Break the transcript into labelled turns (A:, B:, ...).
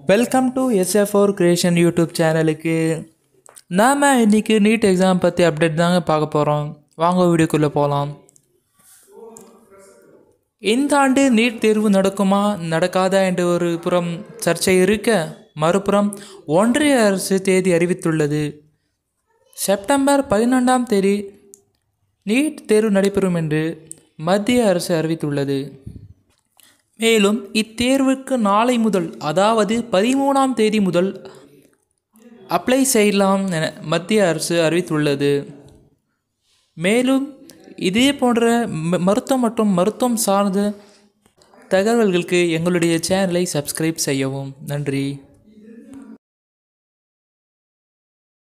A: welcome to SF four creation YouTube சேனலுக்கு நாம் இன்றைக்கி நீட் எக்ஸாம் பற்றி அப்டேட் தாங்க பார்க்க போகிறோம் வாங்க வீடியோக்குள்ளே போகலாம் இந்த ஆண்டு நீட் தேர்வு நடக்குமா நடக்காதா என்ற ஒரு புறம் சர்ச்சை இருக்க மறுபுறம் ஒன்றிய அரசு தேதி அறிவித்துள்ளது செப்டம்பர் பதினொன்றாம் தேதி நீட் தேர்வு நடைபெறும் என்று மத்திய அரசு அறிவித்துள்ளது மேலும் இத்தேர்வுக்கு நாளை முதல் அதாவது பதிமூணாம் தேதி முதல் அப்ளை செய்யலாம் என மத்திய அரசு அறிவித்துள்ளது மேலும் இதே போன்ற ம- மருத்துவம் மற்றும் மருத்துவம் சார்ந்த தகவல்களுக்கு எங்களுடைய சேனலை சப்ஸ்கிரைப் செய்யவும் நன்றி